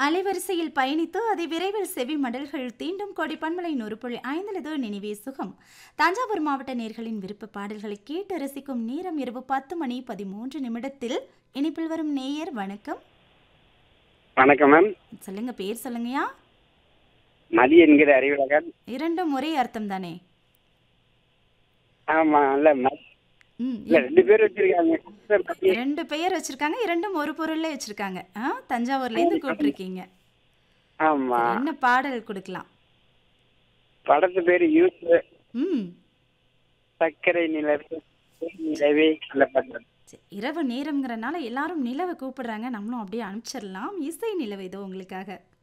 அலைவரிசையில் பயணித்து அதை விரைவில் செவி மடல்கள் தீண்டும் கொடி பன்மலை நொறுப்புள்ளி ஐந்திலது நினைவே சுகம் தஞ்சாவூர் மாவட்ட நேர்களின் விருப்ப பாடல்களை கேட்டு ரசிக்கும் நேரம் இரவு பத்து மணி பதிமூன்று நிமிடத்தில் இனிப்பில் வரும் நேயர் வணக்கம் வணக்கம் மேம் சொல்லுங்க பேர் சொல்லுங்கயா மதி என்கிற அறிவுலகன் இரண்டும் ஒரே அர்த்தம் தானே ஆமா இல்ல ம- ம் இல்ல ரெண்டு பேர் வச்சிருக்காங்க மதி. ரெண்டு பெயர் வச்சிருக்காங்க இரண்டும் ஒரு பொருள்ல வச்சிருக்காங்க ஆ தஞ்சாவூர்ல இருந்து கூப்பிட்டுருக்கீங்க ஆமா என்ன பாடல் கொடுக்கலாம் படத்து பேரு யூஸ் ம் சர்க்கரை நிலவே நிலவே அந்த படம் சரி, இரவு நேரம்ங்கிறனால எல்லாரும் நிலவை கூப்பிடுறாங்க நம்மளும் அப்படியே அனுப்பிச்சிடலாம் இசை நிலவு இதோ உங்களுக்காக